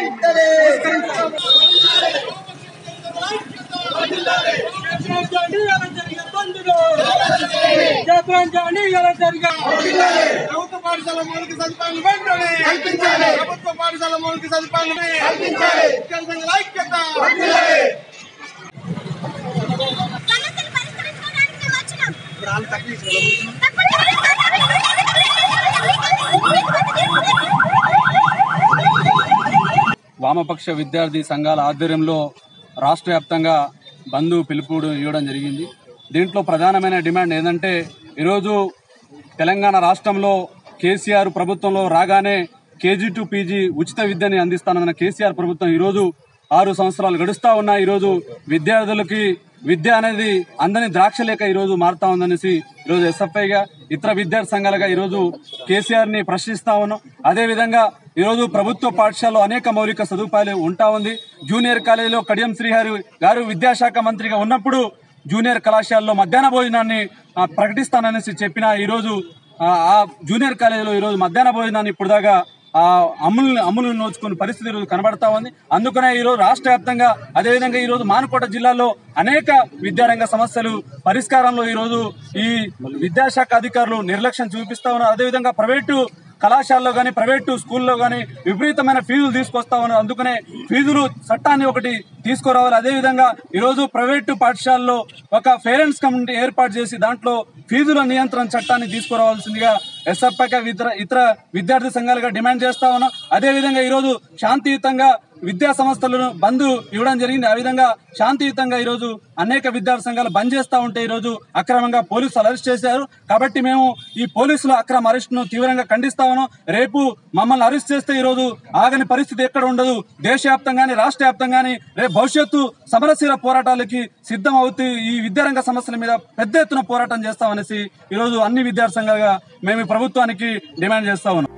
ప్రభుత్వ పాఠశాల మౌలిక సదుపాయాలు వెంటనే కల్పించాలి ప్రభుత్వ పాఠశాల మౌలిక సదుపాయాలు కల్పించాలి విద్యార్థుల ఐక్యత సమస్యలు పరిష్కరించుకోవడానికి మేము వచ్చినాం. వామపక్ష విద్యార్థి సంఘాల ఆధ్వర్యంలో రాష్ట్ర వ్యాప్తంగా బంధు పిలుపు ఇవ్వడం జరిగింది దీంట్లో ప్రధానమైన డిమాండ్ ఏంటంటే ఈరోజు తెలంగాణ రాష్ట్రంలో కేసీఆర్ ప్రభుత్వంలో రాగానే కేజీ టు పీజీ ఉచిత విద్యని అందిస్తానన్న కేసీఆర్ ప్రభుత్వం ఈరోజు ఆరు సంవత్సరాలు గడుస్తా ఉన్నా ఈరోజు విద్యార్థులకి విద్య అనేది అందని ద్రాక్ష లేక ఈరోజు మారుతా ఉందనేసి ఈరోజు ఎస్ఎఫ్ఐగా ఇతర విద్యార్థి సంఘాలుగా ఈరోజు కేసీఆర్ ని ప్రశ్నిస్తా ఉన్నాం అదేవిధంగా ఈరోజు ప్రభుత్వ పాఠశాలలో అనేక మౌలిక సదుపాయాలు ఉంటా ఉంది జూనియర్ కాలేజీలో కడియం శ్రీహరి గారు విద్యాశాఖ మంత్రిగా ఉన్నప్పుడు జూనియర్ కళాశాలలో మధ్యాహ్న భోజనాన్ని ఆ, ప్రకటిస్తాననేసి చెప్పిన ఈరోజు ఆ, ఆ జూనియర్ కాలేజీలో ఈరోజు మధ్యాహ్న భోజనాన్ని ఇప్పుడు దాకా ఆ అమలు అమలు నోచుకునే పరిస్థితి ఈరోజు కనబడతా ఉంది అందుకనే ఈరోజు రాష్ట్ర వ్యాప్తంగా అదేవిధంగా ఈరోజు మానుకోట జిల్లాలో అనేక విద్యారంగ సమస్యలు పరిష్కారంలో ఈరోజు ఈ విద్యాశాఖ అధికారులు నిర్లక్ష్యం చూపిస్తా ఉన్నారు అదేవిధంగా ప్రైవేటు కళాశాలలో కానీ ప్రైవేటు స్కూల్లో కానీ విపరీతమైన ఫీజులు తీసుకొస్తా ఉన్నారు అందుకనే ఫీజులు చట్టాన్ని ఒకటి తీసుకురావాలి అదేవిధంగా ఈరోజు ప్రైవేటు పాఠశాలలో ఒక పేరెంట్స్ కమిటీ ఏర్పాటు చేసి దాంట్లో ఫీజుల నియంత్రణ చట్టాన్ని తీసుకురావాల్సిందిగా ఎస్ఎఫ్ఐక ఇతర ఇతర విద్యార్థి సంఘాలుగా డిమాండ్ చేస్తా ఉన్నాం అదేవిధంగా ఈరోజు శాంతియుతంగా విద్యా సంస్థలను బంద్ ఇవ్వడం జరిగింది ఆ విధంగా శాంతియుతంగా ఈరోజు అనేక విద్యార్థి సంఘాలు బంద్ చేస్తా ఉంటే ఈరోజు అక్రమంగా పోలీసులు అరెస్ట్ చేశారు కాబట్టి మేము ఈ పోలీసుల అక్రమ అరెస్టును తీవ్రంగా ఖండిస్తా ఉన్నాం రేపు మమ్మల్ని అరెస్ట్ చేస్తే ఈరోజు ఆగని పరిస్థితి ఎక్కడ ఉండదు దేశవ్యాప్తంగాని రాష్ట్ర వ్యాప్తంగాని రేపు భవిష్యత్తు సమరశీల పోరాటాలకి సిద్ధం అవుతూ ఈ విద్యారంగ సమస్యల మీద పెద్ద ఎత్తున పోరాటం చేస్తామనేసి ఈరోజు అన్ని విద్యార్థి సంఘాలుగా మేము ఈ ప్రభుత్వానికి డిమాండ్ చేస్తా ఉన్నాం